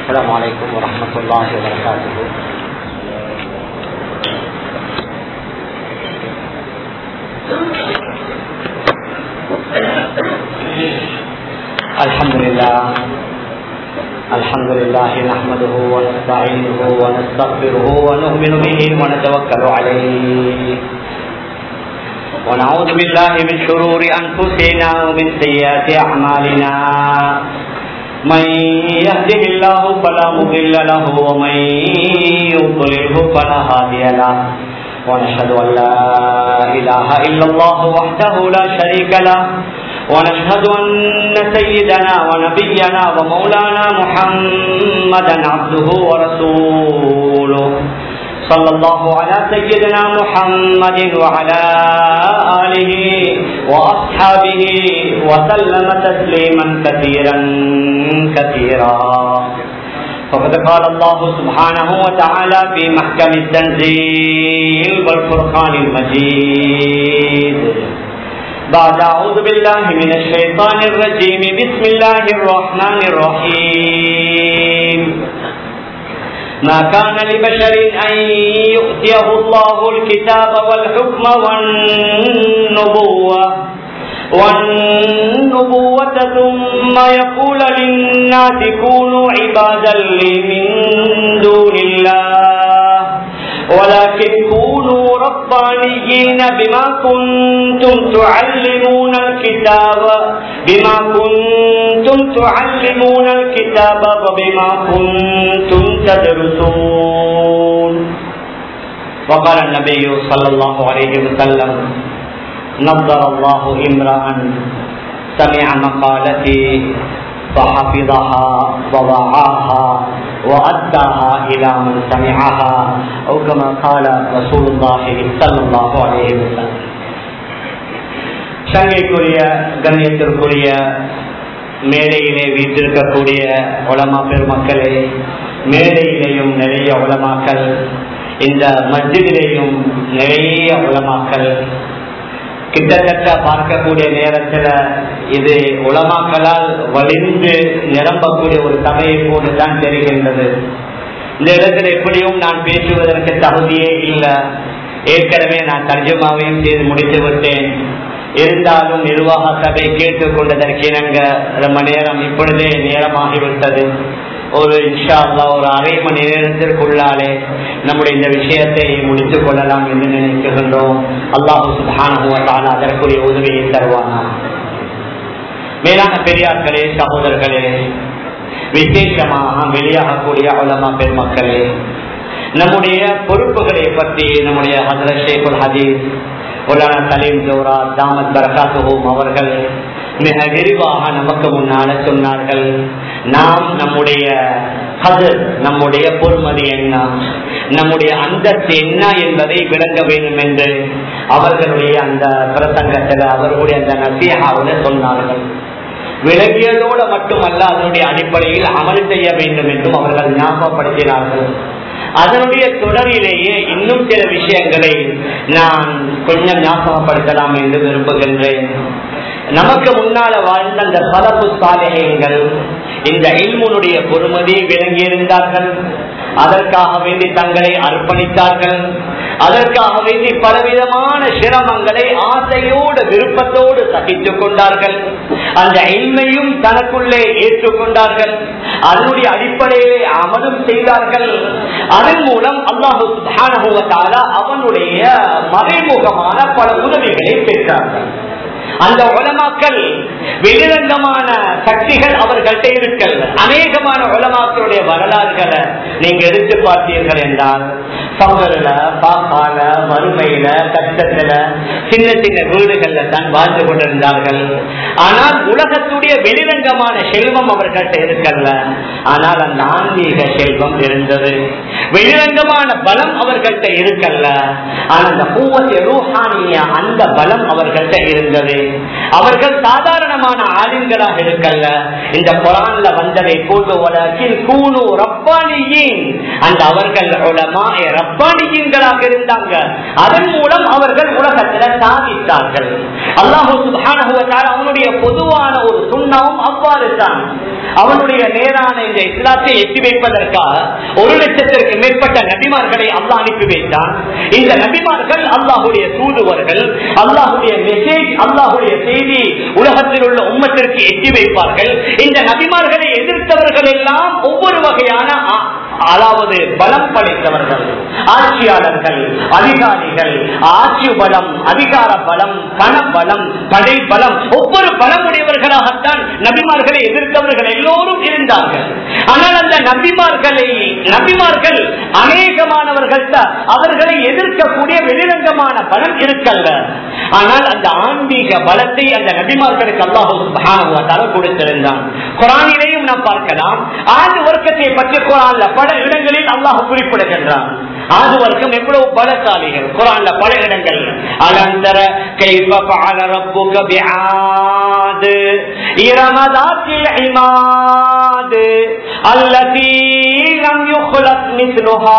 السلام عليكم ورحمة الله وبركاته الحمد لله الحمد لله نحمده ونستعينه ونستغفره ونؤمن به ونتوكل عليه ونعوذ بالله من شرور أنفسنا ومن سيئات أعمالنا من يهده الله فلا مضل له ومن يضلله فلا هادي له ونشهد أن لا إله إلا الله وحده لا شريك له ونشهد أن سيدنا ونبينا ومولانا محمدا عبده ورسوله صلى الله على سيدنا محمد وعلى آله وأصحابه وسلم تسليما كثيرا كثيرا فقد قال الله سبحانه وتعالى في محكم التنزيل والفرقان المجيد بعد أعوذ بالله من الشيطان الرجيم بسم الله الرحمن الرحيم ما كان لبشر أن يؤتيه الله الكتاب والحكم والنبوة والنبوة ثم يقول للناس كونوا عبادا لي من دون الله ولكن كونوا ربانيين بما كنتم تعلمون الكتاب بما كنتم تعلمون الكتاب وبما كنتم تدرسون وقال النبي صلى الله عليه وسلم نظر الله امرأ سمع مقالتي فحفظها ووعاها وأداها إلى من سمعها أو كما قال رسول الله صلى الله عليه وسلم சங்கைக்குரிய கண்ணியத்திற்குரிய மேடையிலே வீட்டிருக்கக்கூடிய உலமா பெருமக்களே மேடையிலேயும் நிறைய உலமாக்கள் இந்த மஸ்ஜிதிலேயும் நிறைய உலமாக்கள் கிட்டத்தட்ட பார்க்கக்கூடிய நேரத்துல இது உலமாக்களால் வலிந்து நிரம்பக்கூடிய ஒரு சபையை போன்று தான் தெரிகின்றது இந்த இடத்துல எப்படியும் நான் பேசுவதற்கு தகுதியே இல்லை ஏற்கனவே நான் தர்ஜமாவையும் செய்து முடித்து விட்டேன் இருந்தாலும் நிர்வாக சபை கேட்டுக்கொண்டதற்கு இணங்க ரொம்ப நேரம் இப்பொழுதே நேரமாகிவிட்டது ஒரு இன்ஷா அல்லா ஒரு அரை மணி நேரத்திற்குள்ளாலே நம்முடைய இந்த விஷயத்தை முடித்துக் கொள்ளலாம் என்று நினைக்கின்றோம் அல்லாஹு சுபானுவத்தால் அதற்குரிய உதவியை தருவானா மேலான பெரியார்களே சகோதரர்களே விசேஷமாக வெளியாகக்கூடிய உலமா பெருமக்களே நம்முடைய பொறுப்புகளை பற்றி நம்முடைய ஹசரத் ஷேகுல் ஹதீஸ் உலான சலீம் ஜோரா தாமத் பரகாத்துவோம் அவர்கள் மிக விரிவாக நமக்கு முன்னால சொன்னார்கள் நாம் நம்முடைய அது நம்முடைய பொறுமதி என்ன நம்முடைய அந்தஸ்து என்ன என்பதை விளங்க வேண்டும் என்று அவர்களுடைய அந்த பிரசங்கத்தில் அவர்களுடைய அந்த நசியாவில் சொன்னார்கள் விளங்கியதோடு மட்டுமல்ல அதனுடைய அடிப்படையில் அமல் செய்ய வேண்டும் என்றும் அவர்கள் ஞாபகப்படுத்தினார்கள் அதனுடைய தொடரிலேயே இன்னும் சில விஷயங்களை நான் கொஞ்சம் ஞாபகப்படுத்தலாம் என்று விரும்புகின்றேன் நமக்கு முன்னால வாழ்ந்த அந்த பலப்பு சாலைகள் இந்த இல்முனுடைய பொறுமதியை விளங்கியிருந்தார்கள் அதற்காக வேண்டி தங்களை அர்ப்பணித்தார்கள் அதற்காக வேண்டி பலவிதமான சிரமங்களை ஆசையோடு விருப்பத்தோடு சகித்துக் கொண்டார்கள் அந்த இன்மையும் தனக்குள்ளே ஏற்றுக்கொண்டார்கள் அதனுடைய அடிப்படையிலே அமலும் செய்தார்கள் அதன் மூலம் அல்லாஹு அவனுடைய மறைமுகமான பல உதவிகளை பெற்றார்கள் அந்த உலமாக்கள் வெளிரங்கமான சக்திகள் அவர்கள்ட்ட இருக்கல் அநேகமான உலமாக்களுடைய வரலாறுகளை நீங்க எடுத்து பார்த்தீர்கள் என்றால் சங்கரில பாப்பால வறுமையில கஷ்டத்துல சின்ன சின்ன வீடுகள்ல தான் வாழ்ந்து கொண்டிருந்தார்கள் ஆனால் உலகத்துடைய வெளிரங்கமான செல்வம் அவர்கள்ட்ட இருக்கல்ல ஆனால் அந்த ஆன்மீக செல்வம் இருந்தது வெளிரங்கமான பலம் அவர்கள்ட்ட இருக்கல்ல ஆனா அந்த பூவத்தை ரூஹானிய அந்த பலம் அவர்கள்ட்ட இருந்தது அவர்கள் சாதாரணமான ஆளுங்களாக இருக்கல்ல இந்த குரான்ல வந்ததை போன்று உலகில் கூணு ரப்பானியின் அந்த அவர்கள் உலமாய ரப்பானியன்களாக இருந்தாங்க அதன் மூலம் அவர்கள் உலகத்துல சாதித்தார்கள் அல்லாஹு சுப்ஹானஹு வ தஆலா அவனுடைய பொதுவான ஒரு சுண்ணாவும் அவ்வாறு தான் அவனுடைய நேரான இந்த இஸ்லாத்தை எட்டி வைப்பதற்காக ஒரு லட்சத்திற்கு மேற்பட்ட நபிமார்களை அல்லாஹ் அனுப்பி வைத்தான் இந்த நபிமார்கள் அல்லாஹுடைய தூதுவர்கள் அல்லாஹுடைய மெசேஜ் அல்லாஹுடைய செய்தி உலகத்தில் உள்ள உம்மத்திற்கு எட்டி வைப்பார்கள் இந்த நபிமார்களை எதிர்த்தவர்கள் எல்லாம் ஒவ்வொரு வகையான அ- அதாவது பலம் படைத்தவர்கள் ஆட்சியாளர்கள் அதிகாரிகள் ஆட்சி பலம் அதிகார பலம் பண பலம் படை பலம் ஒவ்வொரு பலமுடையவர்களாகத்தான் நபிமார்களை எதிர்த்தவர்கள் எல்லோரும் இருந்தார்கள் ஆனால் அந்த நபிமார்களை நபிமார்கள் அநேகமானவர்கள் அவர்களை எதிர்க்கக்கூடிய வெளிரங்கமான பலம் இருக்கல்ல ஆனால் அந்த ஆன்மீக பலத்தை அந்த நபிமார்களுக்கு அல்லாஹு கொடுத்திருந்தான் குரானிலேயும் நாம் பார்க்கலாம் ஆண்டு வர்க்கத்தை பற்றி குரான்ல பல இடங்களில் அல்லாஹ் குறிப்பிடுகின்றான் ஆது வர்க்கம் எவ்வளவு பலசாலிகள் குரான்ல பல இடங்கள் அலந்தர கைஃப ஃபஅல ரப்புக பிஆத் இரமதாத்தில் இமாத் அல்லதி லம் யுக்லக் மிஸ்லுஹா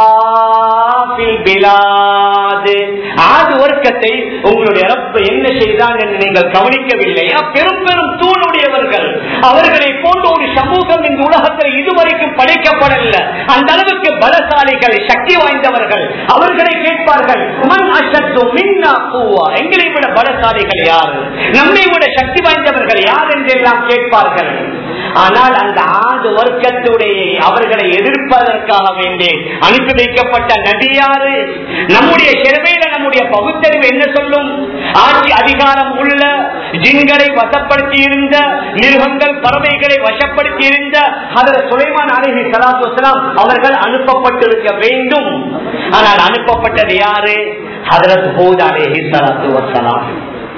ஃபில் பிலாத் ஆது வர்க்கத்தை உங்களுடைய ரப்பு என்ன செய்தான் என்று நீங்கள் கவனிக்கவில்லையா பெரும் பெரும் தூணுடையவர்கள் அவர்களை போன்ற ஒரு சமூகம் இந்த உலகத்தில் இதுவரைக்கும் படைக்கப்படவில்லை அந்த அளவுக்கு பலசாலிகள் சக்தி வாய்ந்தவர்கள் அவர்களை கேட்பார்கள் மன் அஷத்து மின்னா பூவா எங்களை விட பலசாலிகள் யார் நம்மை விட சக்தி வாய்ந்தவர்கள் யார் என்றெல்லாம் கேட்பார்கள் ஆனால் அந்த ஆண்டு வர்க்கத்துடைய அவர்களை எதிர்ப்பதற்காக வேண்டி அனுப்பி வைக்கப்பட்ட நபியாரு நம்முடைய சிறுவையில நம்முடைய பகுத்தறிவு என்ன சொல்லும் ஆட்சி அதிகாரம் உள்ள ஜின்களை வசப்படுத்தி இருந்த மிருகங்கள் பறவைகளை வசப்படுத்தி இருந்த அதில் சுலைமான் அலஹி சலாத்து வசலாம் அவர்கள் அனுப்பப்பட்டிருக்க வேண்டும் ஆனால் அனுப்பப்பட்டது யாரு ஹதரத் ஹூத் அலஹி சலாத்து வசலாம்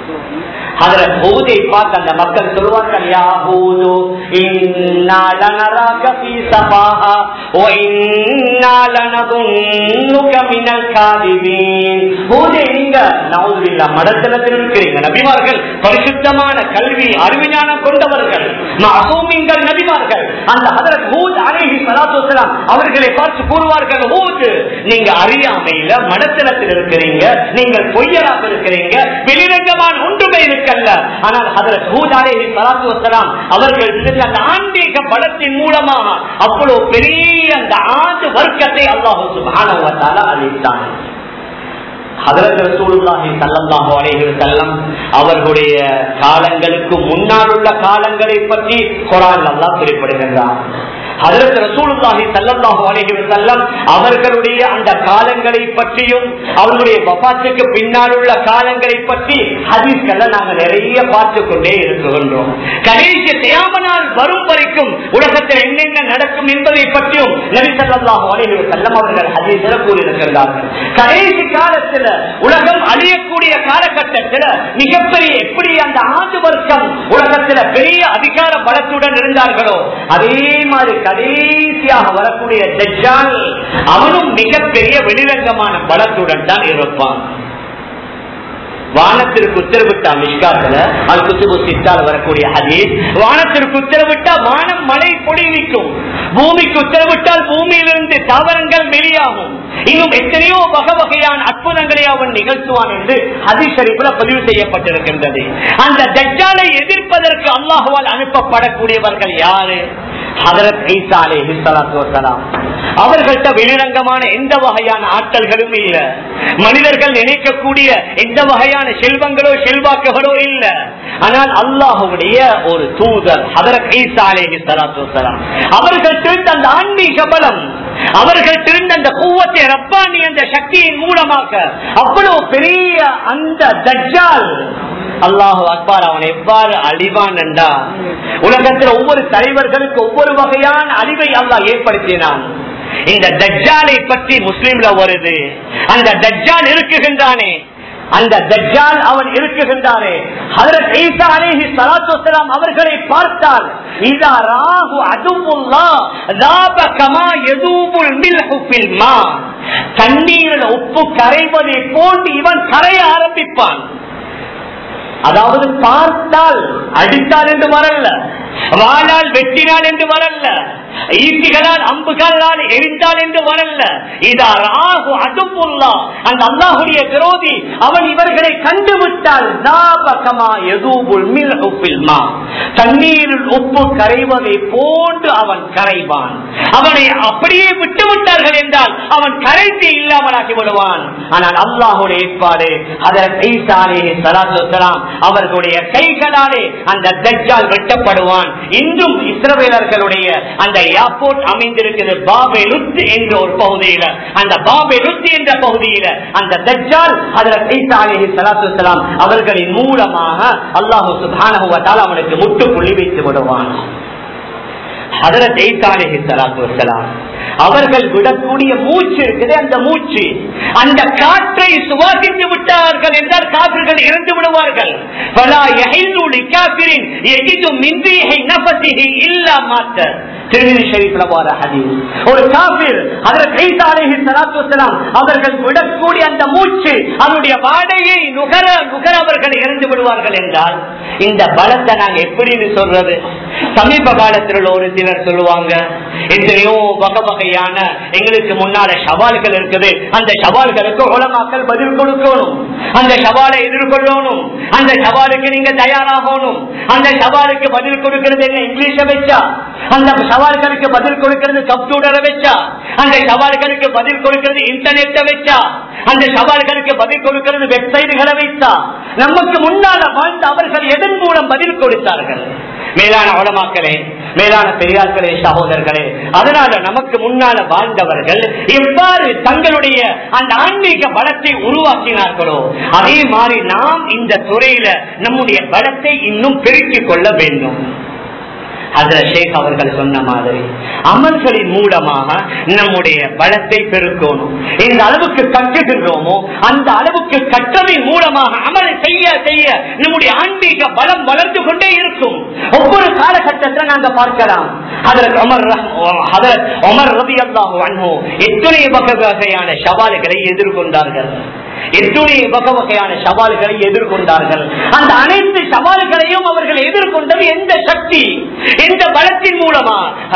அதுல பூதை பார்த்து அந்த மக்கள் சொல்லுவார்கள் யா பூது இன்னா லனராக ஃபீ சபாஹா வ இன்னா லனதுன்னுக மினல் காதிபீன் பூதை நீங்க நவுதுபில்லா மடத்தலத்தில் இருக்கிறீங்க நபிமார்கள் பரிசுத்தமான கல்வி அறிவிஞானம் கொண்டவர்கள் மாசூமிங்கள் நபிமார்கள் அந்த ஹதரத் ஹூத் அலைஹி ஸலாத்து வஸலாம் அவர்களை பார்த்து கூறுவார்கள் ஹூத் நீங்க அறியாமையில மடத்தலத்தில் இருக்கிறீங்க நீங்கள் பொய்யராக இருக்கிறீங்க வெளிரங்கமான ஒன்றுமே இருக்கல்ல ஆனால் ஹதரத் ஹூத் அலைஹி ஸலாத்து வஸலாம் அவர்கள் இருந்த அந்த ஆன்மீக பலத்தின் மூலமாக அவ்வளவு பெரிய அந்த ஆண்டு வர்க்கத்தை அல்லாஹ் சுப்ஹானஹு வ தஆலா அளித்தான் ஹதரத் ரசூலுல்லாஹி ஸல்லல்லாஹு அலைஹி வஸல்லம் அவர்களுடைய காலங்களுக்கு முன்னால் உள்ள காலங்களை பற்றி குர்ஆன் அல்லாஹ் குறிப்பிடுகின்றார் ஹதரத் ரசூலுல்லாஹி ஸல்லல்லாஹு அலைஹி வஸல்லம் அவர்களுடைய அந்த காலங்களை பற்றியும் அவர்களுடைய வஃபாத்துக்கு பின்னால் உள்ள காலங்களை பற்றி ஹதீஸ்களை நாங்க நிறைய பார்த்து கொண்டே இருக்கின்றோம் கடைசி தியாமனால் வரும் வரைக்கும் உலகத்தில் என்னென்ன நடக்கும் என்பதை பற்றியும் நபி ஸல்லல்லாஹு அலைஹி வஸல்லம் அவர்கள் ஹதீஸ்ல கூறியிருக்கிறார்கள் கடைசி காலத்துல உலகம் அழியக்கூடிய காலகட்டத்துல மிகப்பெரிய எப்படி அந்த ஆண்டு வர்க்கம் உலகத்துல பெரிய அதிகார பலத்துடன் இருந்தார்களோ அதே மாதிரி கடைசியாக வரக்கூடிய தஜ்ஜால் அவனும் மிகப்பெரிய வெளிரங்கமான பலத்துடன் தான் இருப்பான் வானத்திற்கு உத்தரவிட்டா மிஷ்காத்துல அது குத்துபு சித்தால் வரக்கூடிய ஹதீஸ் வானத்திற்கு உத்தரவிட்டா வானம் மழை பொழிவிக்கும் பூமிக்கு உத்தரவிட்டால் பூமியிலிருந்து தாவரங்கள் வெளியாகும் இன்னும் எத்தனையோ வகை வகையான அற்புதங்களை அவன் நிகழ்த்துவான் என்று ஹதீஸ் ஷரீஃப்ல பதிவு செய்யப்பட்டிருக்கின்றது அந்த தஜ்ஜாலை எதிர்ப்பதற்கு அல்லாஹுவால் அனுப்பப்படக்கூடியவர்கள் யாரு ஹதரத் ஈசா அலைஹி ஸலாத்து வஸலாம் அவர்கள்ட்ட வெளிரங்கமான எந்த வகையான ஆற்றல்களும் இல்ல மனிதர்கள் நினைக்கக்கூடிய எந்த வகையான செல்வங்களோ செல்வாக்குகளோ இல்ல ஆனால் அல்லாஹுடைய ஒரு தூதர் ஹதரத் ஈசா அலைஹி ஸலாத்து வஸலாம் அவர்கள் திருந்த அந்த ஆன்மீக பலம் அவர்கள் திருந்த அந்த கூவத்தை ரப்பானி அந்த சக்தியின் மூலமாக அவ்வளவு பெரிய அந்த தஜ்ஜால் அல்லாஹு அக்பார் அவன் எவ்வாறு அழிவான் என்றா உலகத்தில் ஒவ்வொரு தலைவர்களுக்கு ஒவ்வொரு வகையான அழிவை அல்லாஹ் ஏற்படுத்தினான் இந்த தஜ்ஜாலை பற்றி முஸ்லீம்ல வருது அந்த தஜ்ஜால் இருக்குகின்றானே அந்த தஜ்ஜால் அவன் இருக்குகின்றாரே ஹதரத் ஈசா அலைஹி ஸலாத்து வஸலாம் அவர்களை பார்த்தால் இதா ராஹு அதுவுல்லா ذاب கமா யதூபுல் மில்ஹு ஃபில் மா தண்ணீரில் உப்பு கரைவதை போன்று இவன் கரைய ஆரம்பிப்பான் அதாவது பார்த்தால் அடித்தால் என்று வரல வாழால் வெட்டினால் என்று வரல ஈட்டிகளால் அம்புகளால் எரிந்தால் என்று வரல இதா ராகு அதுப்புல்லா அந்த அல்லாஹுடைய விரோதி அவன் இவர்களை கண்டுவிட்டால் தாபகமா எதூபுல் மில்ஹு ஃபில் மா தண்ணீரில் உப்பு கரைவதை போன்று அவன் கரைவான் அவனை அப்படியே விட்டு விட்டார்கள் என்றால் அவன் கரைத்து இல்லாமலாகி விடுவான் ஆனால் அல்லாஹுடைய ஏற்பாடு அதற்கு ஈசாலே சலாத்து வசலாம் அவர்களுடைய கைகளாலே அந்த தஜ்ஜால் வெட்டப்படுவான் இன்றும் இஸ்ரவேலர்களுடைய அந்த ஏர்போர்ட் அமைந்திருக்கிறது பாபே லுத் என்ற ஒரு பகுதியில அந்த பாபே லுத் என்ற பகுதியில அந்த தஜ்ஜால் அதற்கு ஈசாலே சலாத்து வசலாம் அவர்களின் மூலமாக அல்லாஹு சுபானஹு வத்தால் அவனுக்கு முட்டுப்புள்ளி வைத்து விடுவான் ஹதரத் ஈசாலேஹி ஸலாத்து வஸலாம் அவர்கள் விடக்கூடிய மூச்சு இருக்குது அந்த மூச்சு அந்த காற்றை சுவாசித்து விட்டார்கள் என்றால் காற்றுகள் இறந்து விடுவார்கள் பலா யஹில்லு லிகாஃபிரின் யஜிது மின் ரீஹி நஃபஸிஹி இல்லா மாத்த திருமதி ஷரீஃப்ல வர ஹதீஸ் ஒரு காபிர் ஹதரத் ஈசா அலைஹி ஸலாத்து வஸலாம் அவர்கள் விடக்கூடிய அந்த மூச்சு அதனுடைய வாடையை நுகர நுகர அவர்கள் இறந்து விடுவார்கள் என்றால் இந்த பலத்தை நாங்க எப்படின்னு சொல்றது சமீப காலத்தில் ஒரு சிலர் சொல்லுவாங்க எத்தனையோ வகை வகையான எங்களுக்கு முன்னால சவால்கள் இருக்குது அந்த சவால்களுக்கு உலமாக்கள் பதில் கொடுக்கணும் அந்த சவாலை எதிர்கொள்ளணும் அந்த சவாலுக்கு நீங்க தயாராகணும் அந்த சவாலுக்கு பதில் கொடுக்கிறது என்ன இங்கிலீஷ வச்சா அந்த சவால்களுக்கு பதில் கொடுக்கிறது கம்ப்யூட்டரை வச்சா அந்த சவால்களுக்கு பதில் கொடுக்கிறது இன்டர்நெட்டை வச்சா அந்த சவால்களுக்கு பதில் கொடுக்கிறது வெப்சைட்டுகளை வைத்தா நமக்கு முன்னால வாழ்ந்த அவர்கள் எதன் மூலம் பதில் கொடுத்தார்கள் மேலான உளமாக்களே மேலான பெரியார்களே சகோதரர்களே அதனால நமக்கு முன்னால வாழ்ந்தவர்கள் எவ்வாறு தங்களுடைய அந்த ஆன்மீக பலத்தை உருவாக்கினார்களோ அதே மாதிரி நாம் இந்த துறையில நம்முடைய பலத்தை இன்னும் பெருக்கிக் கொள்ள வேண்டும் அதுல ஷேக் அவர்கள் சொன்ன மாதிரி அமல்களின் மூலமாக நம்முடைய பலத்தை பெருக்கணும் எந்த அளவுக்கு கற்றுகின்றோமோ அந்த அளவுக்கு கற்றலின் மூலமாக அமல் செய்ய செய்ய நம்முடைய ஆன்மீக பலம் வளர்ந்து கொண்டே இருக்கும் ஒவ்வொரு காலகட்டத்தில் நாங்க பார்க்கலாம் அதற்கு அமர் அதற்கு அமர் ரவி அல்லாஹ் எத்தனை வகை வகையான சவால்களை எதிர்கொண்டார்கள் எத்துணை வகை வகையான சவால்களை எதிர்கொண்டார்கள் அந்த அனைத்து சவால்களையும் அவர்கள் எதிர்கொண்டது எந்த சக்தி எந்த பலத்தின் மூலமா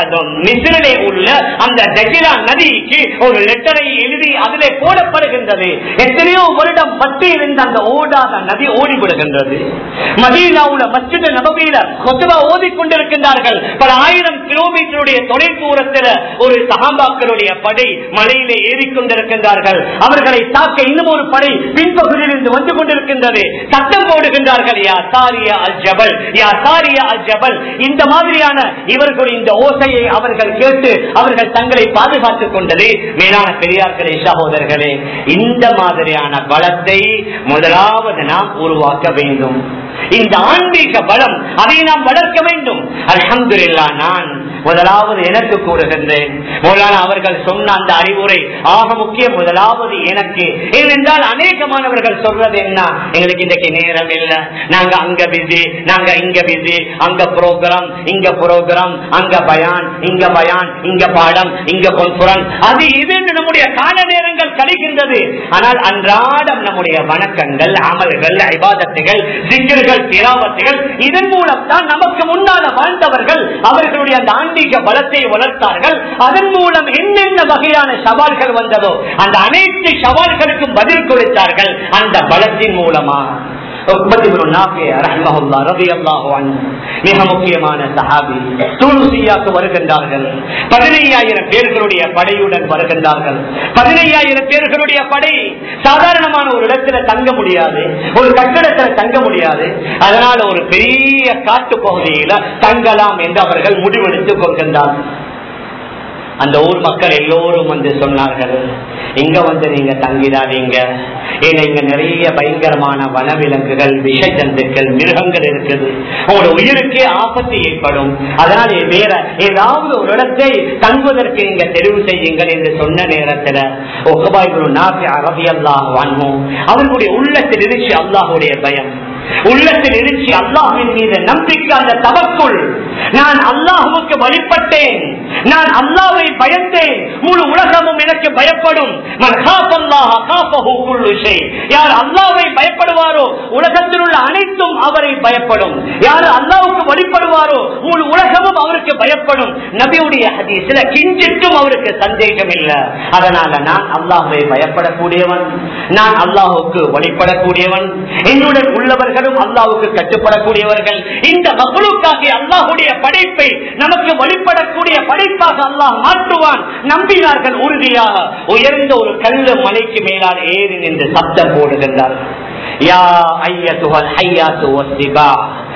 மிசிலே உள்ள அந்த தஜிலா நதிக்கு ஒரு லெட்டரை எழுதி அதிலே போடப்படுகின்றது எத்தனையோ வருடம் பட்டியில் இருந்த அந்த ஓடாத நதி ஓடிவிடுகின்றது மதீனாவுல மஸ்ஜித் நபவியில கொத்துவா ஓதிக்கொண்டிருக்கின்றார்கள் பல ஆயிரம் கிலோமீட்டருடைய தொலை தூரத்தில் ஒரு சகாபாக்களுடைய படை மலையிலே ஏறிக்கொண்டிருக்கின்றார்கள் அவர்களை தாக்க இன்னும் ஒரு படை பின்பகுதியில் இருந்து வந்து கொண்டிருக்கின்றது சட்டம் போடுகின்றார்கள் யா சாரியா அல் ஜபல் யா சாரியா அல் ஜபல் இந்த மாதிரியான இவர்கள் இந்த ஓசையை அவர்கள் கேட்டு அவர்கள் தங்களை பாதுகாத்துக் கொண்டது மேலான பெரியார்களே சகோதரர்களே இந்த மாதிரியான பலத்தை முதலாவது நாம் உருவாக்க வேண்டும் இந்த ஆன்மீக பலம் அதை நாம் வளர்க்க வேண்டும் அலமதுல்லா நான் முதலாவது எனக்கு கூறுகின்றேன் மௌலானா அவர்கள் சொன்ன அந்த அறிவுரை ஆக முக்கிய முதலாவது எனக்கு ஏனென்றால் அநேகமானவர்கள் சொல்றது என்ன எங்களுக்கு இன்றைக்கு நேரம் இல்லை நாங்க அங்க பிஸி நாங்க இங்க பிஸி அங்க ப்ரோக்ராம் இங்க ப்ரோக்ராம் அங்க பயான் இங்க பயான் இங்க பாடம் இங்க கொன்புரன் அது இது நம்முடைய கால நேரங்கள் கழிக்கின்றது ஆனால் அன்றாடம் நம்முடைய வணக்கங்கள் அமல்கள் ஐபாதத்துகள் சிக்கல்கள் திராவத்துகள் இதன் மூலம் தான் நமக்கு முன்னால வாழ்ந்தவர்கள் அவர்களுடைய அந்த ஆன்மீக பலத்தை வளர்த்தார்கள் அதன் மூலம் என்னென்ன வகையான சவால்கள் வந்ததோ அந்த அனைத்து சவால்களுக்கும் பதில் கொடுத்தார்கள் அந்த பலத்தின் மூலமாக மிக முக்கியமான சஹாபி துளுசியாக்கு வருகின்றார்கள் பதினையாயிரம் பேர்களுடைய படையுடன் வருகின்றார்கள் பதினையாயிரம் பேர்களுடைய படை சாதாரணமான ஒரு இடத்துல தங்க முடியாது ஒரு கட்டிடத்துல தங்க முடியாது அதனால ஒரு பெரிய காட்டு பகுதியில தங்கலாம் என்று அவர்கள் முடிவெடுத்துக் கொள்கின்றார்கள் அந்த ஊர் மக்கள் எல்லோரும் வந்து சொன்னார்கள் இங்க வந்து நீங்க தங்கிடாதீங்க ஏன்னா இங்க நிறைய பயங்கரமான வனவிலங்குகள் விஷ ஜந்துக்கள் மிருகங்கள் இருக்குது உங்களோட உயிருக்கே ஆபத்து ஏற்படும் அதனால வேற ஏதாவது ஒரு இடத்தை தங்குவதற்கு நீங்க தெரிவு செய்யுங்கள் என்று சொன்ன நேரத்துல அரபி அல்லாஹ் அவர்களுடைய உள்ளத்தில் இருந்துச்சு அல்லாஹுடைய பயம் உள்ளத்தில் இருந்துச்சு அல்லாஹின் மீது நம்பிக்கை அந்த தவக்குள் நான் அல்லாஹுவுக்கு வழிபட்டேன் நான் அல்லாவை பயந்தேன் முழு உலகமும் எனக்கு பயப்படும் யார் அல்லாவை பயப்படுவாரோ உலகத்தில் உள்ள அனைத்தும் அவரை பயப்படும் யார் அல்லாவுக்கு வழிபடுவாரோ முழு உலகமும் அவருக்கு பயப்படும் நபியுடைய ஹதீஸ்ல கிஞ்சிட்டும் அவருக்கு சந்தேகம் இல்லை அதனால நான் அல்லாஹை பயப்படக்கூடியவன் நான் அல்லாஹுக்கு வழிபடக்கூடியவன் என்னுடன் உள்ளவர்களும் அல்லாஹுக்கு கட்டுப்படக்கூடியவர்கள் இந்த மகளுக்காக அல்லாஹுடைய படைப்பை நமக்கு வழிபடக்கூடிய படைப்பாக அல்லாஹ் மாற்றுவான் நம்பினார்கள் உறுதியாக உயர்ந்த ஒரு கல்லு மலைக்கு மேலால் ஏறி நின்று சப்தம் போடுகின்றார்கள் யா ஐயத்துகள் ஐயாத்து ஒசிபா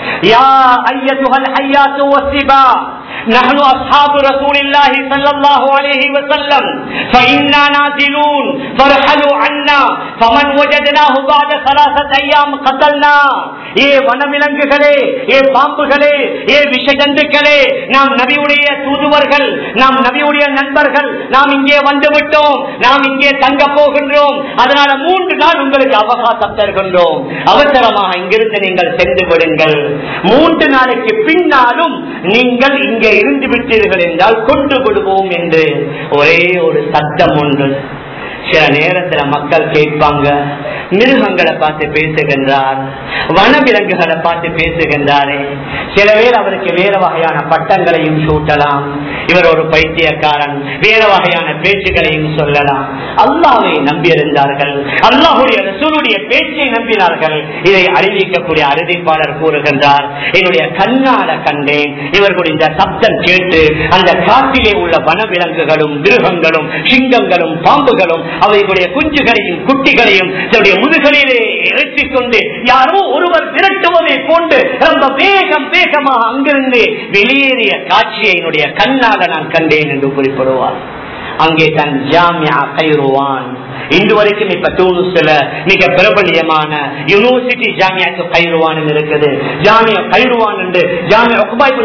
யா ஐயத்துகள் ஐயாத்து ஒசிபா نحن أصحاب رسول الله صلى الله عليه وسلم فإنا نازلون فارحلوا عنا فمن وجدناه بعد ثلاثة أيام قتلنا ஏ வனவிலங்குகளே ஏ பாம்புகளே ஏ விஷஜந்துக்களே நாம் நபியுடைய தூதுவர்கள் நாம் நபியுடைய நண்பர்கள் நாம் இங்கே வந்து விட்டோம் நாம் இங்கே தங்க போகின்றோம் அதனால மூன்று நாள் உங்களுக்கு அவகாசம் தருகின்றோம் அவசரமாக இங்கிருந்து நீங்கள் சென்று விடுங்கள் மூன்று நாளைக்கு பின்னாலும் நீங்கள் இங்கே இருந்து விட்டீர்கள் என்றால் கொண்டு விடுவோம் என்று ஒரே ஒரு சத்தம் ஒன்று சில நேரத்துல மக்கள் கேட்பாங்க மிருகங்களை பார்த்து பேசுகின்றார் வனவிலங்குகளை பார்த்து பேசுகின்றாரே சில பேர் அவருக்கு வேற வகையான பட்டங்களையும் சூட்டலாம் இவர் ஒரு பைத்தியக்காரன் வேற வகையான பேச்சுகளையும் சொல்லலாம் அல்லாவை நம்பியிருந்தார்கள் அல்லாஹுடைய ரசூலுடைய பேச்சை நம்பினார்கள் இதை அறிவிக்கக்கூடிய அறிவிப்பாளர் கூறுகின்றார் என்னுடைய கண்ணால கண்டேன் இவர்களுடைய இந்த சப்தம் கேட்டு அந்த காட்டிலே உள்ள வனவிலங்குகளும் மிருகங்களும் சிங்கங்களும் பாம்புகளும் அவைகளுடைய குஞ்சுகளையும் குட்டிகளையும் தன்னுடைய முதுகலிலே இறைச்சிக் கொண்டு யாரோ ஒருவர் விரட்டுவதை போன்று ரொம்ப வேகம் வேகமாக அங்கிருந்து வெளியேறிய காட்சியை என்னுடைய கண்ணாக நான் கண்டேன் என்று குறிப்பிடுவார் அங்கே தன் ஜாமியா கைருவான் இன்று வரைக்கும் இப்ப தூணுஸ்ல மிக பிரபலியமான யூனிவர்சிட்டி ஜாமியாத்து கைருவான் இருக்குது ஜாமியா கைருவான் என்று ஜாமியா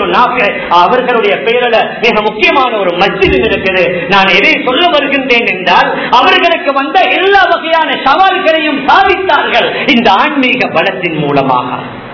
அவர்களுடைய பெயரில் மிக முக்கியமான ஒரு மஸ்ஜிது இருக்குது நான் எதை சொல்ல வருகின்றேன் என்றால் அவர்களுக்கு வந்த எல்லா வகையான சவால்களையும் சாதித்தார்கள் இந்த ஆன்மீக பலத்தின் மூலமாக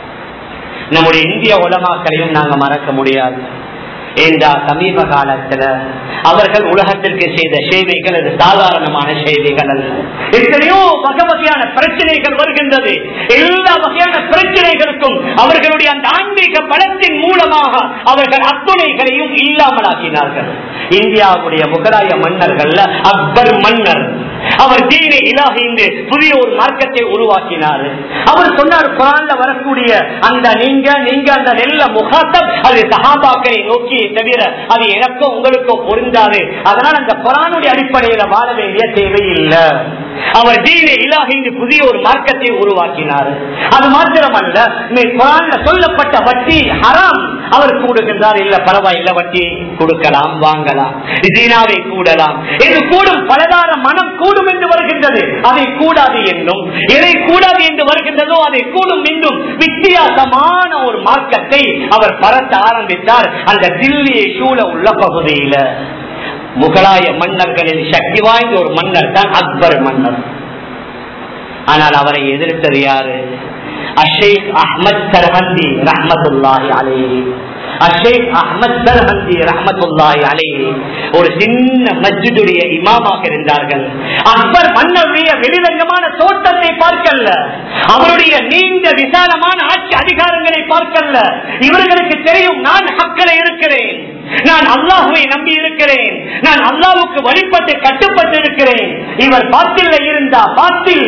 நம்முடைய இந்திய உலமாக்களையும் நாங்க மறக்க முடியாது என்றால் சமீப காலத்துல அவர்கள் உலகத்திற்கு செய்த சேவைகள் அது சாதாரணமான சேவைகள் அல்ல எத்தனையோ வகை வகையான பிரச்சனைகள் வருகின்றது எல்லா வகையான பிரச்சனைகளுக்கும் அவர்களுடைய அந்த ஆன்மீக பலத்தின் மூலமாக அவர்கள் அத்துணைகளையும் இல்லாமலாக்கினார்கள் இந்தியாவுடைய முகலாய மன்னர்கள் அக்பர் மன்னர் அவர் தீனை இலாக இந்த புதிய ஒரு மார்க்கத்தை உருவாக்கினார் அவர் சொன்னார் குரான்ல வரக்கூடிய அந்த நீங்க நீங்க அந்த நெல்ல முகாத்தம் அது சகாபாக்களை நோக்கி தவிர அது எனக்கோ உங்களுக்கோ பொருந்தாது அதனால் அந்த குரானுடைய அடிப்படையில வாழ வேண்டிய தேவை இல்லை அவர் தீனை இலாக இந்த புதிய ஒரு மார்க்கத்தை உருவாக்கினார் அது மாத்திரமல்ல குரான்ல சொல்லப்பட்ட வட்டி ஹராம் அவர் கூடுகின்றார் இல்ல பரவாயில்ல வட்டி கொடுக்கலாம் வாங்கலாம் தீனாவை கூடலாம் இது கூடும் பலதார மனம் கூடும் என்று வருகின்றது அதை கூடாது என்னும் எதை கூடாது என்று வருகின்றதோ அதை கூடும் என்றும் வித்தியாசமான ஒரு மார்க்கத்தை அவர் பரத்த ஆரம்பித்தார் அந்த தில்லியை சூழ உள்ள பகுதியில முகலாய மன்னர்களில் சக்தி வாய்ந்த ஒரு மன்னர் தான் அக்பர் மன்னர் ஆனால் அவரை எதிர்த்தது யாரு அஷேக் அஹமத் சர்ஹந்தி ரஹமத்துல்லாஹி அலேஹி அஷேக் அஹமத் சர்ஹந்தி ரஹமத்துல்லாஹி அலேஹி ஒரு சின்ன மஸ்ஜிதுடைய இமாமாக இருந்தார்கள் அக்பர் மன்னருடைய வெளிரங்கமான தோட்டத்தை பார்க்கல அவருடைய நீண்ட விசாலமான ஆட்சி அதிகாரங்களை பார்க்கல இவர்களுக்கு தெரியும் நான் ஹக்களை இருக்கிறேன் நான் அல்லாஹுவை நம்பி இருக்கிறேன் நான் அல்லாவுக்கு வழிபட்டு கட்டுப்பட்டு இருக்கிறேன் இவர் பாத்தில் இருந்தா பாத்தில்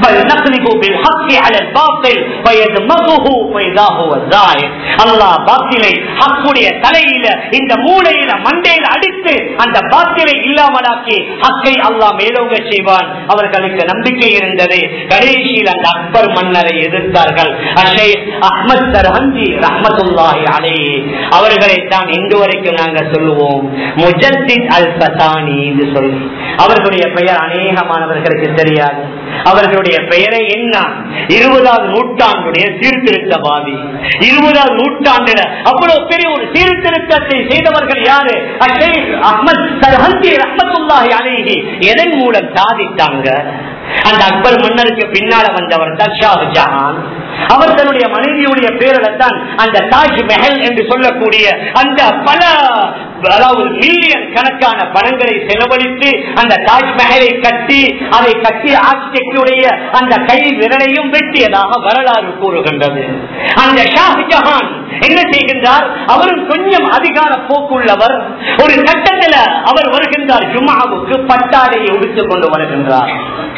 அல்லாஹ் பாத்திலை ஹக்குடைய தலையில இந்த மூளையில மண்டையில அடித்து அந்த பாத்திலை இல்லாமலாக்கி ஹக்கை அல்லாஹ் மேலோங்க செய்வான் அவர்களுக்கு நம்பிக்கை இருந்தது கடைசியில் அந்த அக்பர் மன்னரை எதிர்த்தார்கள் அஷேக் அஹ்மத் சர்ஹந்தி ரஹமத்துல்லாஹி அலைஹி அவர்களை தான் இன்று வரைக்கும் வரைக்கும் நாங்க சொல்லுவோம் முஜத்தித் அல் பசானி என்று சொல்லி அவர்களுடைய பெயர் அநேகமானவர்களுக்கு தெரியாது அவர்களுடைய பெயரை என்ன இருபதாவது நூற்றாண்டுடைய சீர்திருத்தவாதி இருபதாவது நூற்றாண்டுல அவ்வளவு பெரிய ஒரு சீர்திருத்தத்தை செய்தவர்கள் யாரு அஹ்மத் சர்ஹந்தி ரஹமத்துல்லாஹி அலைஹி எதன் மூலம் சாதித்தாங்க அந்த அக்பர் மன்னருக்கு பின்னால வந்தவர் தான் ஷாஜஹான் அவர் தன்னுடைய மனைவியுடைய பேரில்தான் அந்த தாஜ் மெஹல் என்று சொல்லக்கூடிய அந்த பல அதாவது மில்லியன் கணக்கான பணங்களை செலவழித்து அந்த தாஜ்மஹலை கட்டி அதை கட்டி ஆர்கிடெக்டுடைய அந்த கை விரலையும் வெட்டியதாக வரலாறு கூறுகின்றது அந்த ஷாஜஹான் என்ன செய்கின்றார் அவரும் கொஞ்சம் அதிகார போக்குள்ளவர் ஒரு கட்டத்தில் அவர் வருகின்றார் ஜுமாவுக்கு பட்டாடையை உடுத்துக் கொண்டு வருகின்றார்